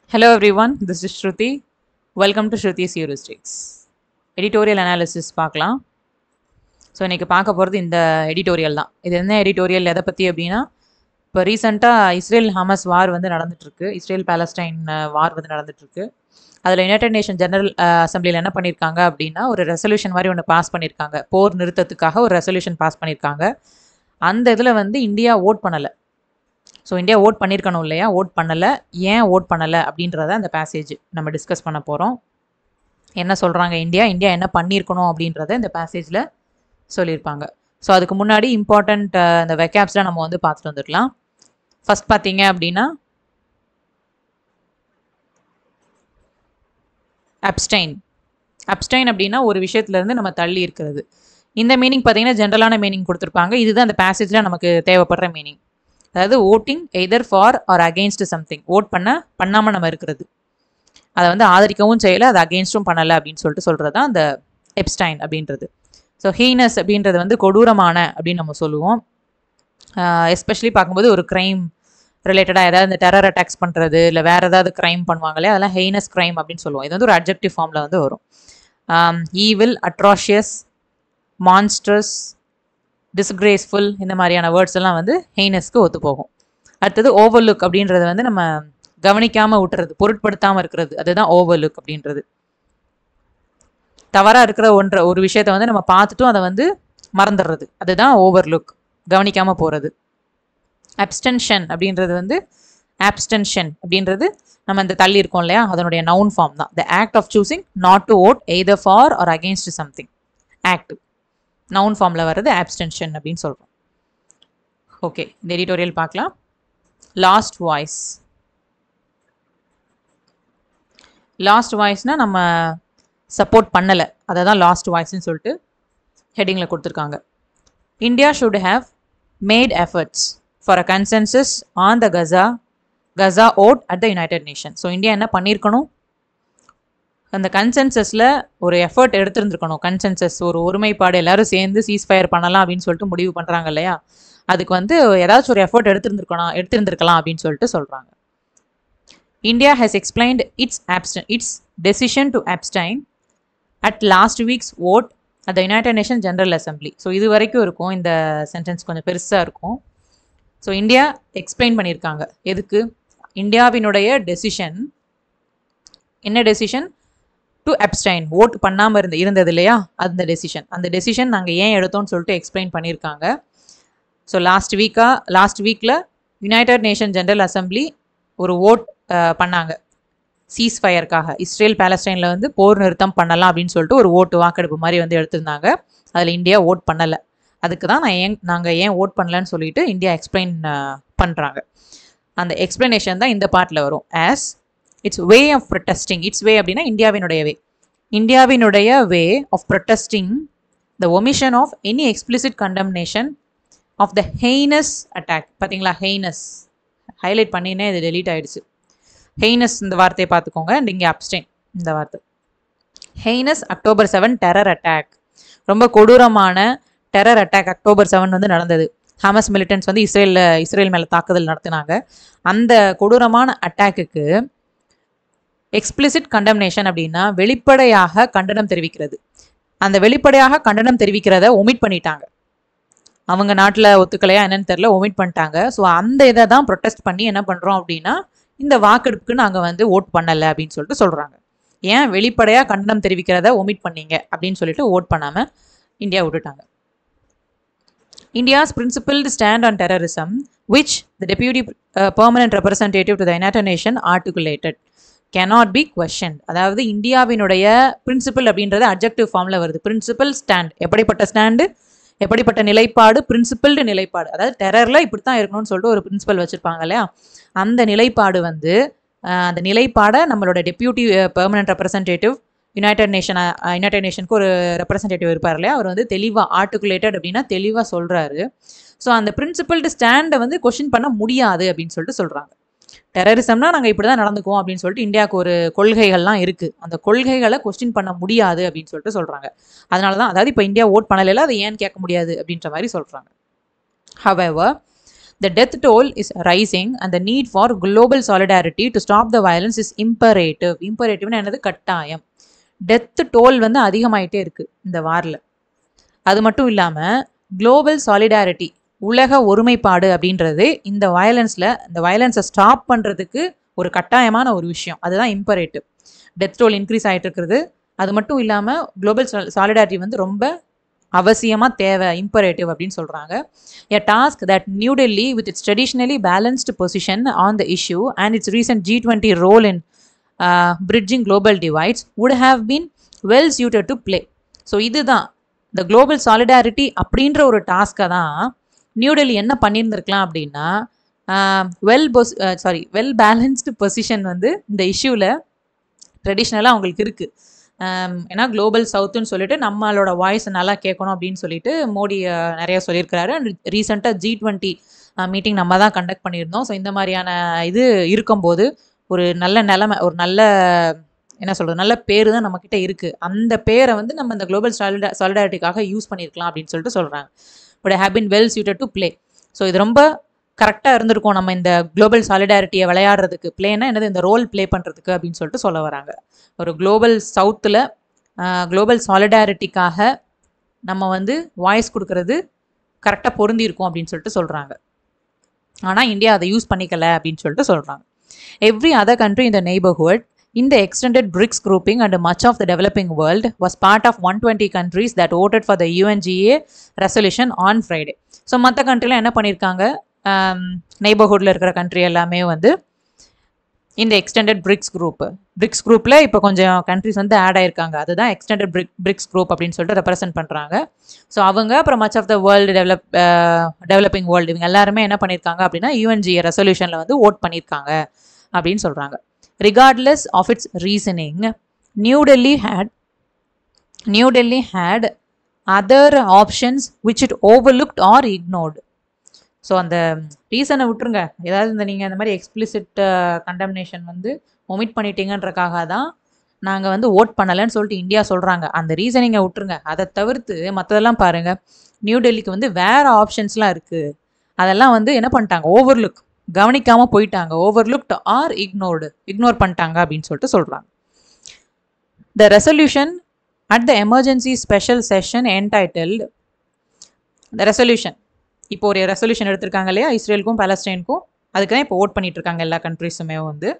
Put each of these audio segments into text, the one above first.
Hello everyone, this is Shruti. Welcome to Shruti's Heuristics. Editorial analysis பார்க்கலாம் so இன்றைக்கி பார்க்க போகிறது இந்த எடிட்டோரியல் தான் இது என்ன எடிட்டோரியல் எதை பற்றி அப்படின்னா இப்போ ரீசெண்டாக இஸ்ரேல் ஹமஸ் வார் வந்து நடந்துட்டுருக்கு இஸ்ரேல் பாலஸ்டைன் வார் வந்து நடந்துட்டுருக்கு அதில் யுனைடெட் நேஷன் ஜெனரல் அசம்பிளியில் என்ன பண்ணியிருக்காங்க அப்படின்னா ஒரு ரெசல்யூஷன் மாதிரி ஒன்று பாஸ் பண்ணியிருக்காங்க போர் நிறுத்தத்துக்காக ஒரு ரெசல்யூஷன் பாஸ் பண்ணியிருக்காங்க அந்த இதில் வந்து இந்தியா ஓட் பண்ணலை ஸோ இந்தியா ஓட் பண்ணியிருக்கணும் இல்லையா ஓட் பண்ணலை ஏன் ஓட் பண்ணலை அப்படின்றத அந்த பேசேஜ் நம்ம டிஸ்கஸ் பண்ண போகிறோம் என்ன சொல்கிறாங்க இந்தியா இந்தியா என்ன பண்ணியிருக்கணும் அப்படின்றத இந்த பேசேஜில் சொல்லியிருப்பாங்க ஸோ அதுக்கு முன்னாடி இம்பார்ட்டண்ட் அந்த வெக்காப்ஸ்லாம் நம்ம வந்து பார்த்துட்டு வந்துடலாம் ஃபஸ்ட் பார்த்தீங்க அப்படின்னா அப்ஸ்டைன் அப்ஸ்டைன் அப்படின்னா ஒரு விஷயத்துலேருந்து நம்ம தள்ளி இருக்கிறது இந்த மீனிங் பார்த்தீங்கன்னா ஜென்ரலான மீனிங் கொடுத்துருப்பாங்க இதுதான் அந்த பேசேஜில் நமக்கு தேவைப்படுற மீனிங் அதாவது voting either for or against something vote பண்ண பண்ணாமல் நம்ம இருக்கிறது அதை வந்து ஆதரிக்கவும் செய்யலை அதை அகெயின்ஸ்டும் பண்ணலை அப்படின்னு சொல்லிட்டு சொல்கிறது தான் அந்த எப்ஸ்டைன் அப்படின்றது ஸோ ஹீனஸ் அப்படின்றது வந்து கொடூரமான அப்படின்னு நம்ம சொல்லுவோம் எஸ்பெஷலி பார்க்கும்போது ஒரு க்ரைம் ரிலேட்டடாக ஏதாவது இந்த டெரர் அட்டாக்ஸ் பண்ணுறது இல்லை வேறு ஏதாவது க்ரைம் பண்ணுவாங்களே அதெல்லாம் ஹெய்னஸ் க்ரைம் அப்படின்னு சொல்லுவோம் இது வந்து ஒரு அப்ஜெக்டிவ் ஃபார்மில் வந்து வரும் ஈவில் அட்ராஷியஸ் மான்ஸ்டர்ஸ் டிஸ்கிரேஸ்ஃபுல் இந்த மாதிரியான வேர்ட்ஸ் எல்லாம் வந்து ஹெய்னஸ்க்கு ஒத்து போகும் அடுத்தது ஓவர்லுக் அப்படின்றது வந்து நம்ம கவனிக்காமல் விட்டுறது பொருட்படுத்தாமல் இருக்கிறது அதுதான் ஓவர்லுக் அப்படின்றது தவறாக இருக்கிற ஒன்ற ஒரு விஷயத்த வந்து நம்ம பார்த்துட்டும் அதை வந்து மறந்துடுறது அதுதான் ஓவர்லுக் கவனிக்காமல் போகிறது அப்ஸ்டென்ஷன் அப்படின்றது வந்து ஆப்ஸ்டென்ஷன் அப்படின்றது நம்ம இந்த தள்ளி இருக்கோம் இல்லையா அதனுடைய நவுன் ஃபார்ம் தான் the act of choosing not to vote either for or against something act noun ஃபார்மில் வர்றது ஆப்ஸ்டென்ஷன் அப்படின்னு சொல்கிறோம் ஓகே இந்த எடிட்டோரியல் பார்க்கலாம் லாஸ்ட் வாய்ஸ் லாஸ்ட் வாய்ஸ்னால் நம்ம சப்போர்ட் பண்ணலை அதை தான் லாஸ்ட் வாய்ஸ்னு சொல்லிட்டு ஹெட்டிங்கில் கொடுத்துருக்காங்க India should have made efforts for a consensus on the Gaza Gaza vote at the United Nation so India என்ன பண்ணியிருக்கணும் அந்த கன்சென்சஸில் ஒரு எஃபர்ட் எடுத்திருந்துருக்கணும் கன்சென்சஸ் ஒரு ஒருமைப்பாடு எல்லாரும் சேர்ந்து சீஸ் ஃபயர் பண்ணலாம் அப்படின்னு சொல்லிட்டு முடிவு பண்ணுறாங்க இல்லையா அதுக்கு வந்து ஏதாச்சும் ஒரு எஃபர்ட் எடுத்திருந்துருக்கணும் எடுத்திருந்திருக்கலாம் அப்படின்னு சொல்லிட்டு சொல்கிறாங்க India has explained its abstain its decision to abstain at last weeks vote at the United Nation general assembly so இது வரைக்கும் இருக்கும் இந்த சென்டென்ஸ் கொஞ்சம் பெருசாக இருக்கும் ஸோ இந்தியா எக்ஸ்பிளைன் பண்ணியிருக்காங்க எதுக்கு இந்தியாவினுடைய டெசிஷன் என்ன டெசிஷன் டு அப்டைன் ஓட் பண்ணாமல் இருந்த இருந்தது இல்லையா அந்த டெசிஷன் அந்த டெசிஷன் நாங்கள் ஏன் எடுத்தோம்னு சொல்லிட்டு எக்ஸ்பிளைன் பண்ணியிருக்காங்க ஸோ லாஸ்ட் வீக்காக லாஸ்ட் வீக்கில் யுனைடெட் நேஷன் ஜென்ரல் அசம்பிளி ஒரு ஓட் பண்ணாங்க சீஸ் ஃபயருக்காக இஸ்ரேல் பேலஸ்டைனில் வந்து போர் நிறுத்தம் பண்ணலாம் அப்படின்னு சொல்லிட்டு ஒரு ஓட்டு வாக்கெடுப்பு மாதிரி வந்து எடுத்திருந்தாங்க அதில் இந்தியா ஓட் பண்ணலை அதுக்கு தான் நான் ஏன் நாங்கள் ஏன் ஓட் பண்ணலன்னு சொல்லிட்டு இந்தியா எக்ஸ்பிளைன் பண்ணுறாங்க அந்த எக்ஸ்பிளனேஷன் தான் இந்த பார்ட்டில் வரும் as its way of protesting its way அப்படின்னா இந்தியாவினுடைய வே இந்தியாவினுடைய way of protesting the omission of any explicit condemnation of the heinous attack பார்த்தீங்களா ஹெய்னஸ் ஹைலைட் பண்ணினே இது டெலீட் ஆகிடுச்சு ஹெய்னஸ் இந்த வார்த்தையை பார்த்துக்கோங்க அண்ட் இங்கே அப்ஸ்டைன் இந்த வார்த்தை heinous October seven terror attack ரொம்ப கொடூரமான டெரர் அட்டாக் அக்டோபர் செவன் வந்து நடந்தது ஹமஸ் மிலிட்டன்ஸ் வந்து இஸ்ரேலில் இஸ்ரேல் மேலே தாக்குதல் நடத்தினாங்க அந்த கொடூரமான அட்டாக்குக்கு எக்ஸ்பிளிசிட் கண்டம்னேஷன் அப்படின்னா வெளிப்படையாக கண்டனம் தெரிவிக்கிறது அந்த வெளிப்படையாக கண்டனம் தெரிவிக்கிறத ஒமிட் பண்ணிட்டாங்க அவங்க நாட்டில் ஒத்துக்கலையா என்னன்னு தெரில ஒமிட் பண்ணிட்டாங்க ஸோ அந்த இதை தான் ப்ரொட்டஸ்ட் பண்ணி என்ன பண்ணுறோம் அப்படின்னா இந்த வாக்கெடுப்புக்கு நாங்கள் வந்து ஓட் பண்ணலை அப்படின்னு சொல்லிட்டு சொல்கிறாங்க ஏன் வெளிப்படையாக கண்டனம் தெரிவிக்கிறத ஒமிட் பண்ணீங்க அப்படின்னு சொல்லிட்டு ஓட் பண்ணாமல் இந்தியா விட்டுட்டாங்க India's principled stand on terrorism which the deputy permanent representative to the United Nation articulated cannot be question அதாவது இந்தியாவினுடைய பிரின்சிபல் அப்படின்றது அப்ஜெக்டிவ் ஃபார்மில் வருது பிரின்சிபல் ஸ்டாண்ட் எப்படிப்பட்ட ஸ்டாண்டு எப்படிப்பட்ட நிலைப்பாடு பிரின்சிபல்டு நிலைப்பாடு அதாவது டெரரில் இப்படி தான் இருக்கணும்னு சொல்லிட்டு ஒரு பிரின்சிபல் வச்சுருப்பாங்க இல்லையா அந்த நிலைப்பாடு வந்து அந்த நிலைப்பாடை நம்மளோட deputy permanent representative United Nation United நேஷனுக்கு ஒரு ரெப்ரசன்டேட்டிவ் இருப்பார் இல்லையா அவர் வந்து தெளிவாக ஆர்டிகுலேட்டட் அப்படின்னா தெளிவாக சொல்கிறாரு ஸோ அந்த பிரின்சிபல்டு ஸ்டாண்டை வந்து கொஷின் பண்ண முடியாது அப்படின்னு சொல்லிட்டு சொல்கிறாங்க டெரரிசம்னா நாங்கள் இப்படி தான் நடந்துக்குவோம் அப்படின்னு சொல்லிட்டு இந்தியாவுக்கு ஒரு கொள்கைகள்லாம் இருக்குது அந்த கொள்கைகளை கொஸ்டின் பண்ண முடியாது அப்படின்னு சொல்லிட்டு சொல்கிறாங்க அதனால தான் அதாவது இப்போ இந்தியா ஓட் பண்ணலைல அதை ஏன்னு கேட்க முடியாது அப்படின்ற மாதிரி சொல்கிறாங்க however The death toll is rising and the need for global solidarity to stop the violence is imperative. Imperative என்னது கட்டாயம் டெத் டோல் வந்து அதிகமாயிட்டே இருக்கு இந்த வாரில் அது மட்டும் இல்லாமல் குளோபல் சாலிடாரிட்டி உலக ஒருமைப்பாடு அப்படின்றது இந்த வயலன்ஸில் இந்த வயலன்ஸை ஸ்டாப் பண்ணுறதுக்கு ஒரு கட்டாயமான ஒரு விஷயம் அதுதான் இம்பரேட்டிவ் டெத் டோல் இன்க்ரீஸ் ஆகிட்டு இருக்கிறது அது மட்டும் இல்லாமல் குளோபல் சாலிடாரிட்டி வந்து ரொம்ப அவசியமாக தேவை இம்பரேட்டிவ் அப்படின்னு சொல்கிறாங்க a task that new Delhi with its traditionally balanced position on the issue and its recent G twenty role in bridging global divides would have been well suited to play so இதுதான் இந்த global solidarity அப்படின்ற ஒரு டாஸ்க்கை தான் new Delhi என்ன பண்ணியிருந்திருக்கலாம் அப்படின்னா well பொஸ் சாரி வெல் பேலன்ஸ்டு பொசிஷன் வந்து இந்த இஷ்யூவில் ட்ரெடிஷ்னலாக அவங்களுக்கு இருக்குது ஏன்னா குளோபல் சவுத்துன்னு சொல்லிட்டு நம்மளோட வாய்ஸ் நல்லா கேட்கணும் அப்படின்னு சொல்லிட்டு மோடி அஹ், நிறைய சொல்லியிருக்கிறாரு அண்ட் ரீசெண்டாக ஜி டுவெண்ட்டி மீட்டிங் நம்ம தான் கண்டக்ட் பண்ணியிருந்தோம் ஸோ இந்த மாதிரியான இது இருக்கும்போது ஒரு நல்ல நிலைமை ஒரு நல்ல என்ன சொல்கிறது நல்ல பேர் தான் நம்மக்கிட்ட இருக்குது அந்த பேரை வந்து நம்ம இந்த குளோபல் சாலிடா சாலிடாரிட்டிக்காக யூஸ் பண்ணியிருக்கலாம் அப்படின்னு சொல்லிட்டு சொல்கிறாங்க but have been well suited to play so இது ரொம்ப கரெக்டாக இருந்திருக்கும் நம்ம இந்த குளோபல் சாலிடாரிட்டியை விளையாடுறதுக்கு ப்ளேனா என்னது இந்த ரோல் ப்ளே பண்ணுறதுக்கு அப்படின்னு சொல்லிட்டு சொல்ல வராங்க ஒரு குளோபல் சவுத்தில் குளோபல் சாலிடாரிட்டிக்காக நம்ம வந்து வாய்ஸ் கொடுக்கறது கரெக்டாக பொருந்தி இருக்கும் அப்படின்னு சொல்லிட்டு சொல்கிறாங்க ஆனால் இந்தியா அதை யூஸ் பண்ணிக்கல அப்படின்னு சொல்லிட்டு சொல்கிறாங்க every other country in the neighborhood in the extended BRICS grouping and much of the developing world was part of 120 countries that voted for the UNGA resolution on Friday. So மற்ற கண்ட்ரிலாம் என்ன பண்ணியிருக்காங்க நெய்பர்ஹுட்டில் இருக்கிற கண்ட்ரி எல்லாமே வந்து இந்த extended BRICS group BRICS குரூப்பில் இப்போ கொஞ்சம் கண்ட்ரிஸ் வந்து ஆட் ஆயிருக்காங்க அதுதான் எக்ஸ்டெண்டட் பிரிக் பிரிக்ஸ் குரூப் அப்படின்னு சொல்லிட்டு ரெப்ரசென்ட் பண்ணுறாங்க ஸோ அவங்க அப்புறம் much of the world develop developing world இவங்க எல்லாருமே என்ன பண்ணியிருக்காங்க அப்படின்னா யூஎன்ஜிஏ ரெசல்யூஷனில் வந்து ஓட் பண்ணியிருக்காங்க அப்படின்னு சொல்கிறாங்க regardless of its reasoning new delhi had new delhi had other options which it overlooked or ignored so அந்த ரீசனை விட்டுருங்க ஏதாவது இந்த நீங்கள் இந்த மாதிரி எக்ஸ்பிளிசிட் கண்டம்னேஷன் வந்து ஒமிட் பண்ணிட்டீங்கன்றக்காக தான் நாங்கள் வந்து ஓட் பண்ணலைன்னு சொல்லிட்டு இந்தியா சொல்கிறாங்க அந்த ரீசனிங்கை விட்டுருங்க அதை தவிர்த்து மற்றதெல்லாம் பாருங்கள் நியூ டெல்லிக்கு வந்து வேறு ஆப்ஷன்ஸ்லாம் இருக்குது அதெல்லாம் வந்து என்ன பண்ணிட்டாங்க ஓவர்லுக் கவனிக்காமல் போயிட்டாங்க ஓவர்லுக்ட் ஆர் இக்னோர்டு இக்னோர் பண்ணிட்டாங்க அப்படின்னு சொல்லிட்டு சொல்கிறாங்க the resolution at the emergency special session entitled the resolution இப்போ ஒரு ரெசல்யூஷன் எடுத்திருக்காங்க இல்லையா இஸ்ரேலுக்கும் பாலஸ்டைனுக்கும் அதுக்கு தான் இப்போ ஓட் பண்ணிட்டு இருக்காங்க எல்லா கண்ட்ரிஸுமே வந்து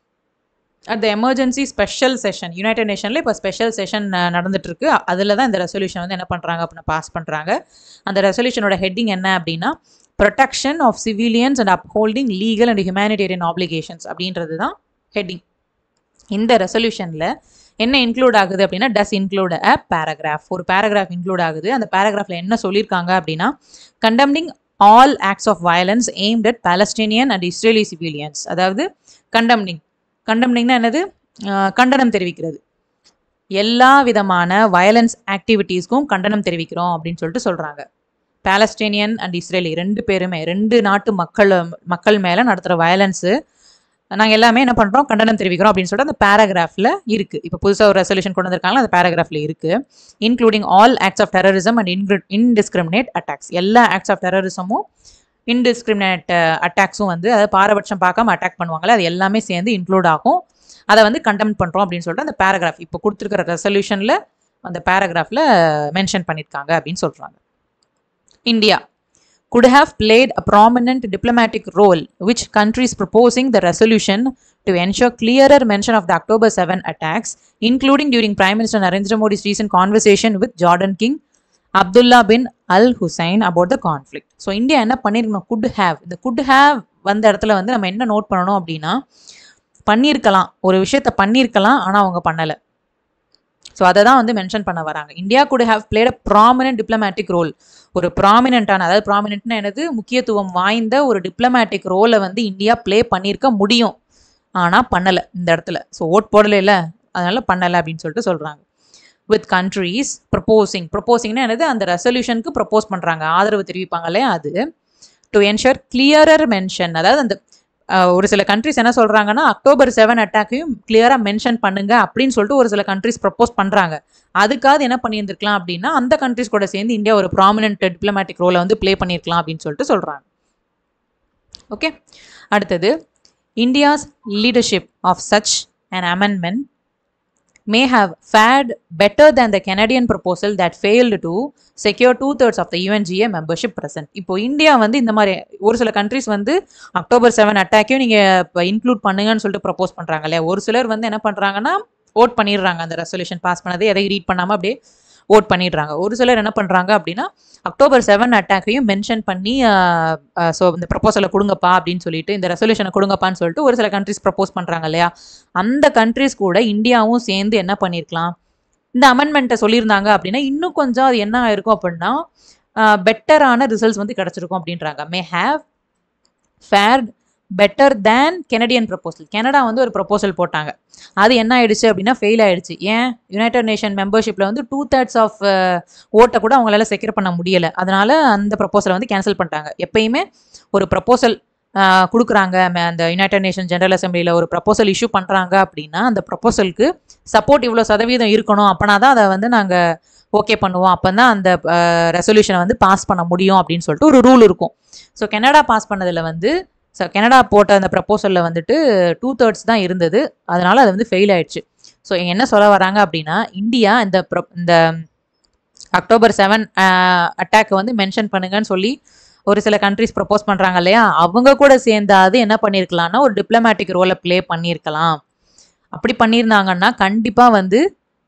at the emergency special session United நேஷனில் இப்போ ஸ்பெஷல் செஷன் நடந்துட்டு இருக்கு அதில் தான் இந்த ரெசல்யூஷன் வந்து என்ன பண்ணுறாங்க அப்படின்னு பாஸ் பண்ணுறாங்க அந்த ரெசல்யூஷனோட ஹெட்டிங் என்ன அப்படின்னா protection of civilians and upholding legal and humanitarian applications அப்படின்றது தான் ஹெட்டிங் இந்த ரெசல்யூஷனில் என்ன இன்க்ளூட் ஆகுது அப்படின்னா டஸ் இன்க்ளூட் அ பேராகிராஃப் ஒரு பேராகிராஃப் இன்க்ளூட் ஆகுது அந்த பேராகிராஃபில் என்ன சொல்லியிருக்காங்க அப்படின்னா condemning all acts of violence aimed at Palestinian and Israeli civilians அதாவது கண்டம்னிங் கண்டம்னிங்னா என்னது அஹ் கண்டனம் தெரிவிக்கிறது எல்லா விதமான வயலன்ஸ் ஆக்டிவிட்டீஸ்க்கும் கண்டனம் தெரிவிக்கிறோம் அப்படின்னு சொல்லிட்டு சொல்கிறாங்க பாலஸ்டீனியன் அண்ட் இஸ்ரேலி ரெண்டு பேருமே ரெண்டு நாட்டு மக்கள் மக்கள் மேலே நடத்துகிற வயலன்ஸு நாங்கள் எல்லாமே என்ன பண்ணுறோம் கண்டனம் தெரிவிக்கிறோம் அப்படின்னு சொல்லிட்டு அந்த பேராகிராஃபில் இருக்குது இப்போ புதுசாக ஒரு ரெசல்யூஷன் கொண்டு வந்திருக்காங்களா அந்த பேராகிராஃபில் இருக்குது including all acts of terrorism and இன்க்ரி இன்டிஸ்கிரிமினேட் அட்டாக்ஸ் எல்லா ஆக்ட்ஸ் ஆஃப் டெரரிசமும் இன்டிஸ்கிரிமினேட் அட்டாக்ஸும் வந்து அதாவது பாரபட்சம் பார்க்காம அட்டாக் பண்ணுவாங்களே அது எல்லாமே சேர்ந்து இன்க்ளூட் ஆகும் அதை வந்து கண்டெம் பண்ணுறோம் அப்படின்னு சொல்லிட்டு அந்த பேராகிராஃப் இப்போ கொடுத்துருக்கிற ரெசல்யூஷனில் அந்த பேராகிராஃபில் மென்ஷன் பண்ணியிருக்காங்க அப்படின்னு சொல்கிறாங்க India could have played a prominent diplomatic role, which countries proposing the resolution to ensure clearer mention of the October 7 attacks, including during Prime Minister Narendra Modi's recent conversation with Jordan King Abdullah bin Al Hussein about the conflict. So India என்ன பண்ணியிருக்கணும் could have இந்த could have வந்த இடத்துல வந்து நம்ம என்ன note பண்ணணும் அப்படின்னா பண்ணியிருக்கலாம் ஒரு விஷயத்த பண்ணியிருக்கலாம் ஆனால் அவங்க பண்ணலை ஸோ அதை தான் வந்து மென்ஷன் பண்ண வராங்க India could have played a prominent diplomatic role ஒரு ப்ராமினென்ட்டான அதாவது ப்ராமினென்ட்னா என்னது முக்கியத்துவம் வாய்ந்த ஒரு டிப்ளமேட்டிக் ரோலை வந்து இந்தியா ப்ளே பண்ணியிருக்க முடியும் ஆனால் பண்ணலை இந்த இடத்துல ஸோ ஓட் போடலைல அதனால பண்ணலை அப்படின்னு சொல்லிட்டு சொல்கிறாங்க வித் கண்ட்ரீஸ் ப்ரப்போசிங் ப்ரப்போசிங்னா என்னது அந்த ரெசல்யூஷனுக்கு ப்ரப்போஸ் பண்ணுறாங்க ஆதரவு தெரிவிப்பாங்களே அது டு என்ஷர் கிளியரர் மென்ஷன் அதாவது அந்த அஹ், ஒரு சில கண்ட்ரிஸ் என்ன சொல்கிறாங்கன்னா அக்டோபர் செவன் அட்டாக்கையும் கிளியராக மென்ஷன் பண்ணுங்க அப்படின்னு சொல்லிட்டு ஒரு சில கண்ட்ரிஸ் ப்ரப்போஸ் பண்ணுறாங்க அதுக்காவது என்ன பண்ணியிருந்திருக்கலாம் அப்படின்னா அந்த கண்ட்ரிஸ் கூட சேர்ந்து இந்தியா ஒரு ப்ராமினென்ட் டிப்ளமேட்டிக் ரோலை வந்து ப்ளே பண்ணியிருக்கலாம் அப்படின்னு சொல்லிட்டு சொல்கிறாங்க ஓகே அடுத்தது India's leadership of such an amendment may have fared better than the Canadian proposal that failed to secure two thirds of the UNGA membership present. இப்போ இந்தியா வந்து இந்த மாதிரி ஒரு சில கண்ட்ரிஸ் வந்து அக்டோபர் செவன் அட்டாக்கையும் நீங்கள் இப்போ இன்க்ளூட் பண்ணுங்கன்னு சொல்லிட்டு ப்ரப்போஸ் பண்ணுறாங்க இல்லையா ஒரு சிலர் வந்து என்ன பண்ணுறாங்கன்னா ஓட் பண்ணிடுறாங்க அந்த ரெசல்யூஷன் பாஸ் பண்ணது எதையும் ரீட் பண்ணாமல் அப்படியே ஓட் பண்ணிடுறாங்க ஒரு சிலர் என்ன பண்ணுறாங்க அப்படின்னா அக்டோபர் செவன் அட்டாக்கையும் மென்ஷன் பண்ணி ஸோ இந்த ப்ரப்போசலை கொடுங்கப்பா அப்படின்னு சொல்லிட்டு இந்த ரெசல்யூஷனை கொடுங்கப்பான்னு சொல்லிட்டு ஒரு சில கண்ட்ரிஸ் ப்ரப்போஸ் பண்ணுறாங்க இல்லையா அந்த கண்ட்ரிஸ் கூட இந்தியாவும் சேர்ந்து என்ன பண்ணியிருக்கலாம் இந்த அமெண்ட்மெண்ட்டை சொல்லியிருந்தாங்க அப்படின்னா இன்னும் கொஞ்சம் அது என்ன ஆயிருக்கும் அப்படின்னா பெட்டரான ரிசல்ட்ஸ் வந்து கிடச்சிருக்கும் அப்படின்றாங்க may have fared better than Canadian proposal Canada வந்து ஒரு ப்ரப்போசல் போட்டாங்க அது என்ன ஆயிடுச்சு அப்படின்னா ஃபெயில் ஆயிடுச்சு ஏன் யுனைடெட் நேஷன் மெம்பர்ஷிப்பில் வந்து டூ தேர்ட்ஸ் ஆஃப் ஓட்டை கூட அவங்களால செக்யூர் பண்ண முடியலை அதனால அந்த ப்ரப்போசலை வந்து கேன்சல் பண்ணிட்டாங்க எப்பயுமே ஒரு ப்ரப்போசல் கொடுக்குறாங்க அந்த யுனைடெட் நேஷன் ஜெனரல் அசம்பிளியில் ஒரு ப்ரப்போசல் இஷ்யூ பண்ணுறாங்க அப்படின்னா அந்த ப்ரப்போசலுக்கு சப்போர்ட் இவ்வளோ சதவீதம் இருக்கணும் அப்போனா தான் அதை வந்து நாங்கள் ஓகே பண்ணுவோம் அப்போ தான் அந்த ரெசல்யூஷனை வந்து பாஸ் பண்ண முடியும் அப்படின்னு சொல்லிட்டு ஒரு ரூல் இருக்கும் ஸோ கனடா பாஸ் பண்ணதில் வந்து ஸோ கனடா போட்ட அந்த ப்ரப்போசலில் வந்துட்டு டூ தேர்ட்ஸ் தான் இருந்தது அதனால அது வந்து ஃபெயில் ஆயிடுச்சு ஸோ என்ன சொல்ல வராங்க அப்படின்னா இந்தியா இந்த இந்த அக்டோபர் செவன் அட்டாக் வந்து மென்ஷன் பண்ணுங்கன்னு சொல்லி ஒரு சில கண்ட்ரிஸ் ப்ரப்போஸ் பண்ணுறாங்க இல்லையா அவங்க கூட சேர்ந்தாது என்ன பண்ணியிருக்கலாம்னா ஒரு டிப்ளமேட்டிக் ரோலை ப்ளே பண்ணியிருக்கலாம் அப்படி பண்ணியிருந்தாங்கன்னா கண்டிப்பாக வந்து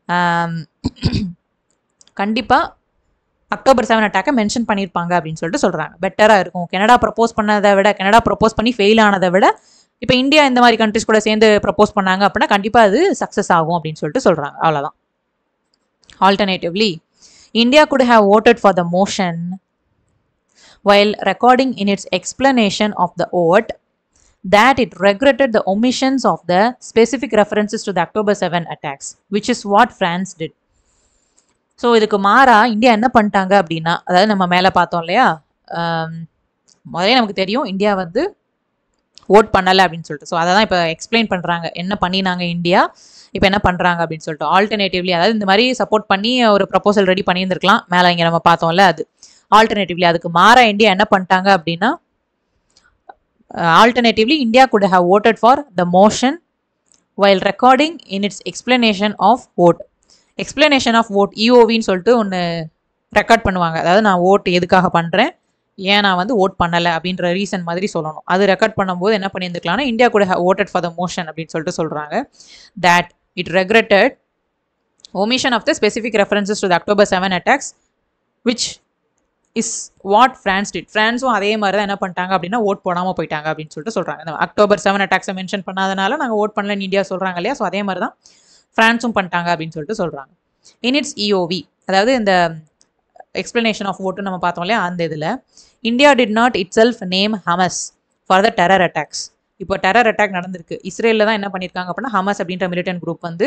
கண்டிப்பாக அக்டோபர் செவன் அட்டாக்கை மென்ஷன் பண்ணியிருப்பாங்க அப்படின்னு சொல்லிட்டு சொல்கிறாங்க பெட்டராக இருக்கும் கனடா ப்ரப்போஸ் பண்ணதை விட கனடா ப்ரப்போஸ் பண்ணி ஃபெயில் ஆனதை விட இப்போ இந்தியா இந்த மாதிரி கண்ட்ரிஸ் கூட சேர்ந்து ப்ரப்போஸ் பண்ணாங்க அப்படின்னா கண்டிப்பாக அது சக்ஸஸ் ஆகும் அப்படின்னு சொல்லிட்டு சொல்கிறாங்க அவ்வளோதான் alternatively India could have voted for the motion while recording in its explanation of the vote that it regretted the omissions of the specific references to the October 7 attacks, which is what France did. So இதுக்கு மாறா India என்ன பண்ணிட்டாங்க அப்படின்னா அதாவது நம்ம மேலே பார்த்தோம் இல்லையா முதலே நமக்கு தெரியும் இந்தியா வந்து ஓட் பண்ணலை அப்படின்னு சொல்லிட்டு ஸோ அதை தான் இப்போ எக்ஸ்பிளைன் பண்ணுறாங்க என்ன பண்ணினாங்க இந்தியா இப்போ என்ன பண்ணுறாங்க அப்படின்னு சொல்லிட்டு ஆல்டர்னேட்டிவ்லி அதாவது இந்த மாதிரி சப்போர்ட் பண்ணி ஒரு ப்ரப்போசல் ரெடி பண்ணியிருந்திருக்கலாம் மேலே இங்கே நம்ம பார்த்தோம்ல அது ஆல்டர்னேட்டிவ்லி அதுக்கு மாறா இந்தியா என்ன பண்ணிட்டாங்க அப்படின்னா alternatively India could have voted for the motion while recording in its explanation of vote explanation of vote இஓவின்னு சொல்லிட்டு ஒன்று ரெக்கார்ட் பண்ணுவாங்க அதாவது நான் ஓட் எதுக்காக பண்ணுறேன் ஏன் நான் வந்து ஓட் பண்ணலை அப்படின்ற ரீசன் மாதிரி சொல்லணும் அது ரெக்கார்ட் பண்ணும்போது என்ன பண்ணியிருந்துக்கலாம்னா இந்தியா கூட ஓட்டட் ஃபார் த மோஷன் அப்படின்னு சொல்லிட்டு சொல்கிறாங்க that it regretted omission of the specific references to the October 7 attacks which is what France did ஃப்ரான்ஸும் அதே மாதிரி தான் என்ன பண்ணிட்டாங்க அப்படின்னா ஓட் போடாமல் போயிட்டாங்க அப்படின்னு சொல்லிட்டு சொல்கிறாங்க இந்த அக்டோபர் செவன் அட்டாக்ஸை மென்ஷன் பண்ணாதனால நாங்கள் ஓட் பண்ணலன்னு இந்தியா சொல்கிறாங்க இல்லையா ஸோ அதே மாதிரி தான் ஃப்ரான்ஸும் பண்ணிட்டாங்க அப்படின்னு சொல்லிட்டு சொல்கிறாங்க இன் இட்ஸ் இஓவி அதாவது இந்த எக்ஸ்பிளனேஷன் ஆஃப் ஓட்டு நம்ம பார்த்தோம் இல்லையா அந்த இதில் India did not itself name Hamas for the terror attacks இப்போ டெரர் அட்டாக் நடந்திருக்கு இஸ்ரேலில் தான் என்ன பண்ணியிருக்காங்க அப்படின்னா ஹமஸ் அப்படின்ற மிலிட்டன் குரூப் வந்து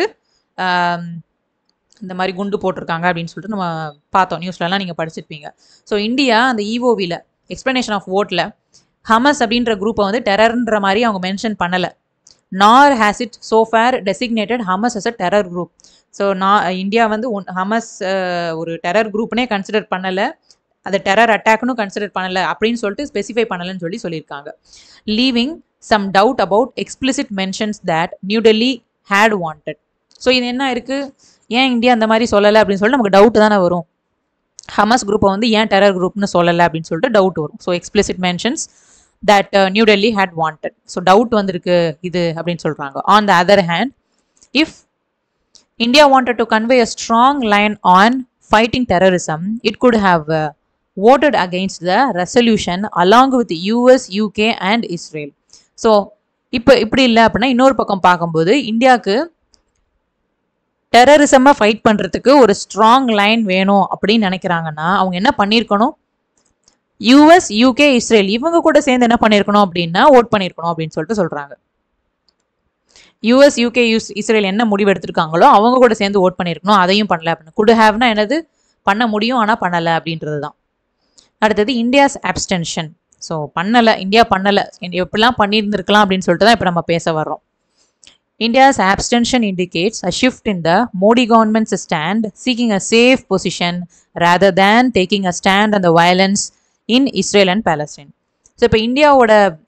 இந்த மாதிரி குண்டு போட்டிருக்காங்க அப்படின்னு சொல்லிட்டு நம்ம பார்த்தோம் நியூஸ்லலாம் நீங்கள் படிச்சிருப்பீங்க ஸோ இந்தியா அந்த இஓவியில் எக்ஸ்ப்ளனேஷன் ஆஃப் ஓட்டில் ஹமஸ் அப்படின்ற குரூப்பை வந்து டெரர்ன்ற மாதிரி அவங்க மென்ஷன் பண்ணலை nor has it so far designated Hamas as a terror group so நான் இந்தியா வந்து ஒன் ஹமஸ் ஒரு டெரர் குரூப்னே கன்சிடர் பண்ணலை அதை டெரர் அட்டாக்னு கன்சிடர் பண்ணலை அப்படின்னு சொல்லிட்டு ஸ்பெசிஃபை பண்ணலைன்னு சொல்லி சொல்லியிருக்காங்க leaving some doubt about explicit mentions that new Delhi had wanted so இது என்ன இருக்குது ஏன் இந்தியா அந்த மாதிரி சொல்லலை அப்படின்னு சொல்லிட்டு நமக்கு டவுட் தானே வரும் ஹமஸ் குரூப்பை வந்து ஏன் டெரர் குரூப்னு சொல்லலை அப்படின்னு சொல்லிட்டு டவுட் வரும் so explicit mentions that new Delhi had wanted so doubt வந்திருக்கு இது அப்படின்னு சொல்கிறாங்க on the other hand if India wanted to convey a strong line on fighting terrorism it could have voted against the resolution along with US, UK and Israel. So இப்போ இப்படி இல்லை அப்படின்னா இன்னொரு பக்கம் பார்க்கும்போது இந்தியாவுக்கு டெரரிசமாக ஃபைட் பண்ணுறதுக்கு ஒரு ஸ்ட்ராங் லைன் வேணும் அப்படின்னு நினைக்கிறாங்கன்னா அவங்க என்ன பண்ணியிருக்கணும் யூஎஸ் யூகே இஸ்ரேல் இவங்க கூட சேர்ந்து என்ன பண்ணியிருக்கணும் அப்படின்னா ஓட் பண்ணியிருக்கணும் அப்படின்னு சொல்லிட்டு சொல்கிறாங்க யூஎஸ் யூகே யூஸ் இஸ்ரேல் என்ன முடிவு எடுத்திருக்காங்களோ அவங்க கூட சேர்ந்து ஓட் பண்ணியிருக்கணும் அதையும் பண்ணல அப்படின்னு குட் ஹேவ்னா என்னது பண்ண முடியும் ஆனால் பண்ணலை அப்படின்றது தான் அடுத்தது இந்தியாஸ் அப்டென்ஷன் ஸோ பண்ணலை இந்தியா பண்ணலை எப்படிலாம் பண்ணியிருந்திருக்கலாம் அப்படின்னு சொல்லிட்டு தான் இப்போ நம்ம பேச வர்றோம் India's abstention indicates a shift in the Modi government's stand, seeking a safe position rather than taking a stand on the violence in Israel and Palestine. So இப்போ இந்தியாவோட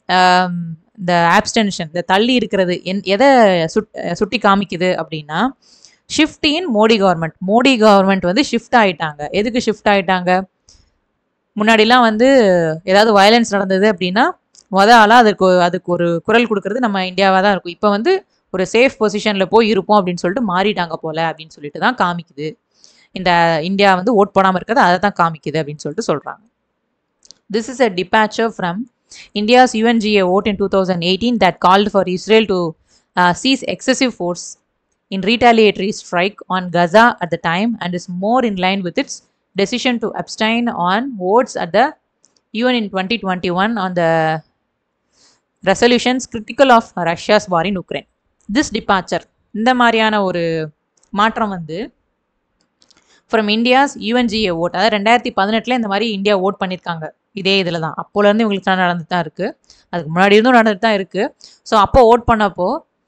இந்த ஆப்ஸ்டென்ஷன் இந்த தள்ளி இருக்கிறது என் எதை சுட் சுட்டி காமிக்குது அப்படின்னா shift in Modi government Modi government வந்து ஷிஃப்ட் ஆயிட்டாங்க எதுக்கு ஷிஃப்ட் ஆயிட்டாங்க முன்னாடிலாம் வந்து ஏதாவது வயலன்ஸ் நடந்தது அப்படின்னா மொத ஆளாக அதுக்கு அதுக்கு ஒரு குரல் கொடுக்கறது நம்ம இந்தியாவாக தான் இருக்கும் இப்போ வந்து ஒரு சேஃப் பொசிஷனில் போய் இருப்போம் அப்படின்னு சொல்லிட்டு மாறிட்டாங்க போல அப்படின்னு சொல்லிட்டு தான் காமிக்குது இந்த இந்தியா வந்து ஓட் போடாமல் இருக்கிறது அதை தான் காமிக்குது அப்படின்னு சொல்லிட்டு சொல்கிறாங்க this is a departure from India's UNGA vote in 2018 that called for Israel to uh, cease excessive force in retaliatory strike on Gaza at the time and is more in line with its decision to abstain on votes at the UN in 2021 on the resolutions critical of Russia's war in Ukraine. This departure இந்த மாதிரியான ஒரு மாற்றம் வந்து from India's UNGA vote அதாவது ரெண்டாயிரத்தி பதினெட்டில் இந்த மாதிரி இந்தியா ஓட் பண்ணியிருக்காங்க இதே இதில் தான் அப்போலேருந்து இவங்களுக்கு தான் நடந்துட்டு தான் இருக்குது அதுக்கு முன்னாடி இருந்தும் நடந்துட்டு தான் இருக்குது ஸோ அப்போ ஓட் பண்ணப்போ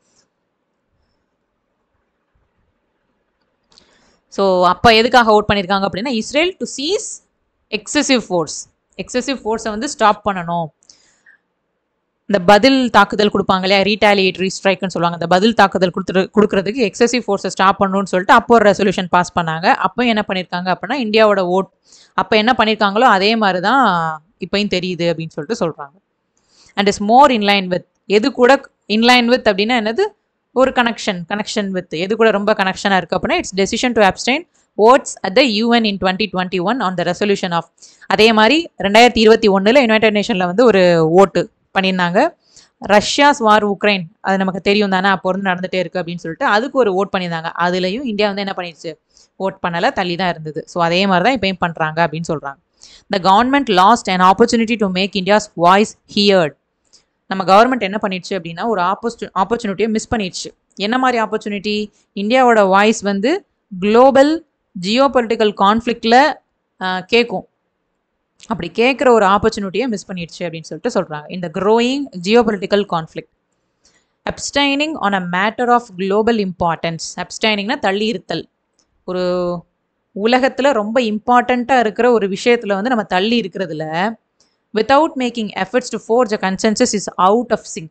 ஸோ அப்போ எதுக்காக ஓட் பண்ணியிருக்காங்க அப்படின்னா Israel to cease excessive force excessive ஃபோர்ஸை வந்து ஸ்டாப் பண்ணணும் இந்த பதில் தாக்குதல் கொடுப்பாங்க இல்லையா ரீட்டாலியேட்டரி ஸ்ட்ரைக்குன்னு சொல்லுவாங்க அந்த பதில் தாக்குதல் கொடுத்துரு கொடுக்குறதுக்கு எக்ஸசிவ் ஃபோர்ஸை ஸ்டாப் பண்ணணும்னு சொல்லிட்டு அப்போ ஒரு ரெசல்யூஷன் பாஸ் பண்ணாங்க அப்போ என்ன பண்ணியிருக்காங்க அப்படின்னா இந்தியாவோட ஓட் அப்போ என்ன பண்ணியிருக்காங்களோ அதே மாதிரி தான் இப்போயும் தெரியுது அப்படின்னு சொல்லிட்டு சொல்கிறாங்க and is more in line with எது கூட இன்லைன் வித் அப்படின்னா என்னது ஒரு கனெக்ஷன் கனெக்ஷன் வித் எது கூட ரொம்ப கனெக்ஷனாக இருக்குது அப்படின்னா it's decision to abstain votes at the UN in twenty twenty one on the resolution of அதே மாதிரி ரெண்டாயிரத்தி இருபத்தி ஒன்றில் யுனைடெட் நேஷனில் வந்து ஒரு ஓட்டு பண்ணியிருந்தாங்க ரஷ்யாஸ் வார் உக்ரைன் அது நமக்கு தெரியும் தானே அப்போ இருந்து நடந்துகிட்டே இருக்குது அப்படின்னு சொல்லிட்டு அதுக்கு ஒரு ஓட் பண்ணியிருந்தாங்க அதுலேயும் இந்தியா வந்து என்ன பண்ணிடுச்சு ஓட் பண்ணலை தள்ளி தான் இருந்தது ஸோ அதே மாதிரி தான் இப்போயும் பண்ணுறாங்க அப்படின்னு சொல்கிறாங்க the government lost and opportunity to make India's voice heard நம்ம கவர்மெண்ட் என்ன பண்ணிடுச்சு அப்படின்னா ஒரு ஆப்பர்ச்சு ஆப்பர்ச்சுனிட்டியை மிஸ் பண்ணிடுச்சு என்ன மாதிரி ஆப்பர்ச்சுனிட்டி இந்தியாவோட வாய்ஸ் வந்து குளோபல் ஜியோ பொலிட்டிக்கல் கான்ஃப்ளிக்டில் கேட்கும் அப்படி கேட்குற ஒரு ஆப்பர்ச்சுனிட்டியை மிஸ் பண்ணிடுச்சு அப்படின்னு சொல்லிட்டு சொல்கிறாங்க இந்த growing geopolitical conflict abstaining on a matter of global importance அப்டைனிங்னா தள்ளி இருத்தல் ஒரு உலகத்தில் ரொம்ப இம்பார்ட்டண்ட்டாக இருக்கிற ஒரு விஷயத்தில் வந்து நம்ம தள்ளி இருக்கிறதுல without making efforts to forge a consensus is out of sync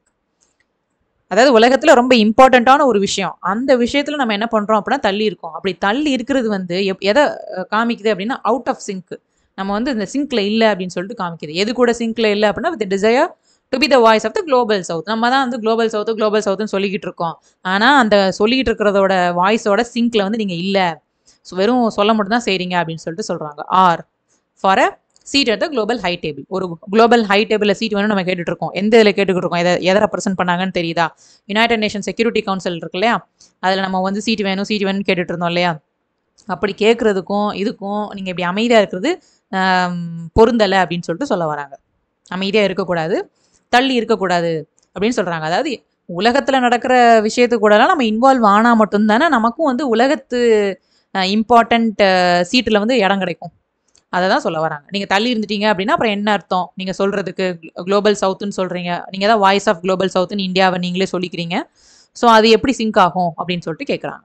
அதாவது உலகத்தில் ரொம்ப இம்பார்ட்டண்ட்டான ஒரு விஷயம் அந்த விஷயத்தில் நம்ம என்ன பண்ணுறோம் அப்படின்னா தள்ளி இருக்கோம் அப்படி தள்ளி இருக்கிறது வந்து எப் எதை காமிக்குது அப்படின்னா அவுட் ஆஃப் சிங்க் நம்ம வந்து இந்த சிங்க்ல இல்லை அப்படின்னு சொல்லிட்டு காமிக்குது எது கூட சிங்க்ல இல்லை அப்படின்னா with desire to be the voice of the global south நம்ம தான் வந்து குளோபல் சவுத் குளோபல் சவுத்துன்னு சொல்லிக்கிட்டு இருக்கோம் ஆனால் அந்த சொல்லிக்கிட்டு இருக்கிறதோட வாய்ஸோட சிங்க்ல வந்து நீங்கள் இல்லை ஸோ வெறும் சொல்ல மட்டும் தான் செய்கிறீங்க அப்படின்னு சொல்லிட்டு சொல்கிறாங்க are for a seat at the global high table ஒரு குளோபல் ஹை டேபிளில் சீட் வேணும் நம்ம கேட்டுட்டு இருக்கோம் எந்த இதில் கேட்டுக்கிட்டு இருக்கோம் எதை எதை ரெப்ரசென்ட் பண்ணாங்கன்னு தெரியுதா யுனைடெட் நேஷன் செக்யூரிட்டி கவுன்சில் இருக்கு இல்லையா அதில் நம்ம வந்து சீட் வேணும் சீட் வேணும்னு கேட்டுட்டு இருந்தோம் இல்லையா அப்படி கேட்குறதுக்கும் இதுக்கும் நீங்கள் இப்படி அமைதியாக இருக்கிறது பொருந்தலை அப்படின்னு சொல்லிட்டு சொல்ல வராங்க அமைதியாக இருக்கக்கூடாது தள்ளி இருக்கக்கூடாது அப்படின்னு சொல்கிறாங்க அதாவது உலகத்தில் நடக்கிற விஷயத்து கூடலாம் நம்ம இன்வால்வ் ஆனால் மட்டும்தானே நமக்கும் வந்து உலகத்து இம்பார்ட்டண்ட் சீட்டில் வந்து இடம் கிடைக்கும் அதை தான் சொல்ல வராங்க நீங்கள் தள்ளி இருந்துட்டீங்க அப்படின்னா அப்புறம் என்ன அர்த்தம் நீங்கள் சொல்கிறதுக்கு குளோபல் சவுத்துன்னு சொல்கிறீங்க நீங்கள் தான் வாய்ஸ் ஆஃப் குளோபல் சவுத்துன்னு இந்தியாவை நீங்களே சொல்லிக்கிறீங்க ஸோ அது எப்படி சிங்க் ஆகும் அப்படின்னு சொல்லிட்டு கேட்குறாங்க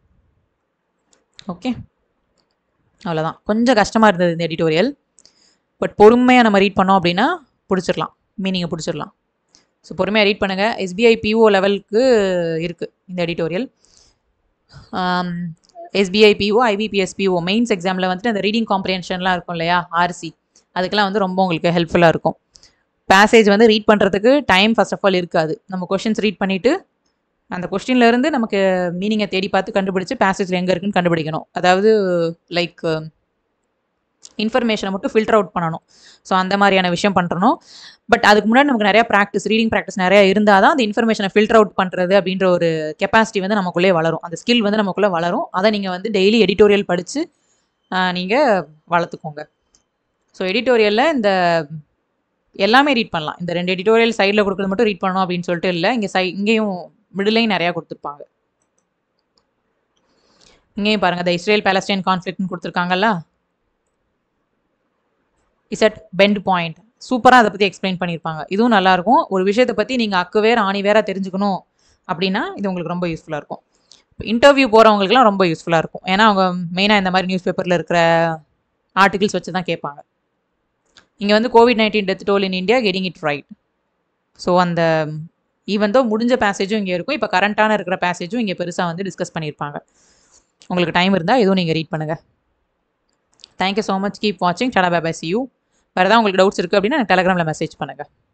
ஓகே அவ்வளோதான் கொஞ்சம் கஷ்டமாக இருந்தது இந்த எடிட்டோரியல் பட் பொறுமையாக நம்ம ரீட் பண்ணோம் அப்படின்னா பிடிச்சிடலாம் மீனிங்கை பிடிச்சிடலாம் ஸோ பொறுமையாக ரீட் பண்ணுங்கள் எஸ்பிஐ பிஓ லெவலுக்கு இருக்குது இந்த editorial SBI PO IBPS PO mains எக்ஸாமில் வந்துட்டு அந்த ரீடிங் காம்ப்ரிஹென்ஷன்லாம் இருக்கும் இல்லையா ஆர்சி அதுக்கெல்லாம் வந்து ரொம்ப உங்களுக்கு ஹெல்ப்ஃபுல்லாக இருக்கும் பேசேஜ் வந்து ரீட் பண்ணுறதுக்கு டைம் ஃபர்ஸ்ட் ஆஃப் ஆல் இருக்காது நம்ம கொஷின்ஸ் ரீட் பண்ணிவிட்டு அந்த கொஸ்டின்ல இருந்து நமக்கு மீனிங்கை தேடி பார்த்து கண்டுபிடிச்சு பேசேஜில் எங்கே இருக்குன்னு கண்டுபிடிக்கணும் அதாவது லைக் இன்ஃபர்மேஷனை மட்டும் ஃபில்டர் அவுட் பண்ணணும் ஸோ அந்த மாதிரியான விஷயம் பண்ணுறணும் பட் அதுக்கு முன்னாடி நமக்கு நிறையா ப்ராக்டிஸ் ரீடிங் ப்ராக்டிஸ் நிறையா இருந்தால் தான் அந்த இன்ஃபர்மேஷனை ஃபில்டர் அவுட் பண்ணுறது அப்படின்ற ஒரு கெப்பாசிட்டி வந்து நமக்குள்ளே வளரும் அந்த ஸ்கில் வந்து நமக்குள்ளே வளரும் அதை நீங்கள் வந்து டெய்லி எடிட்டோரியல் படித்து நீங்கள் வளர்த்துக்கோங்க ஸோ எடிட்டோரியலில் இந்த எல்லாமே ரீட் பண்ணலாம் இந்த ரெண்டு எடிட்டோரியல் சைடில் கொடுக்குறது மட்டும் ரீட் பண்ணணும் அப்படின்னு சொல்லிட்டு இல்லை இங்கே சை இங்கேயும் மிடிலையும் நிறையா கொடுத்துருப்பாங்க இங்கேயும் பாருங்கள் த இஸ்ரேல் பேலஸ்டைன் கான்ஃப்ளிக்ட்னு கொடுத்துருக்காங்கல்ல இஸ் அட் பெண்ட் பாயிண்ட் சூப்பராக அதை பற்றி எக்ஸ்பிளைன் பண்ணியிருப்பாங்க இதுவும் நல்லாயிருக்கும் ஒரு விஷயத்தை பற்றி நீங்கள் அக்கு வேற ஆணி வேற தெரிஞ்சுக்கணும் அப்படின்னா இது உங்களுக்கு ரொம்ப யூஸ்ஃபுல்லாக இருக்கும் இப்போ இன்டர்வியூ போகிறவங்களுக்குலாம் ரொம்ப யூஸ்ஃபுல்லாக இருக்கும் ஏன்னா அவங்க மெயினாக இந்த மாதிரி நியூஸ் பேப்பரில் இருக்கிற ஆர்டிகிள்ஸ் வச்சு தான் கேட்பாங்க இங்கே வந்து COVID nineteen death toll in India getting it right so அந்த ஈவன் தோ முடிஞ்ச பேசேஜும் இங்கே இருக்கும் இப்போ கரண்ட்டான இருக்கிற பேசேஜும் இங்கே பெருசாக வந்து டிஸ்கஸ் பண்ணியிருப்பாங்க உங்களுக்கு டைம் இருந்தால் எதுவும் நீங்கள் ரீட் பண்ணுங்கள் தேங்க்யூ ஸோ மச் கீப் வாட்சிங் சடா பை சி யூ வேறு ஏதாவது உங்களுக்கு டவுட்ஸ் இருக்குது அப்படின்னா எனக்கு டெலகிராமில் மெசேஜ் பண்ணுங்கள்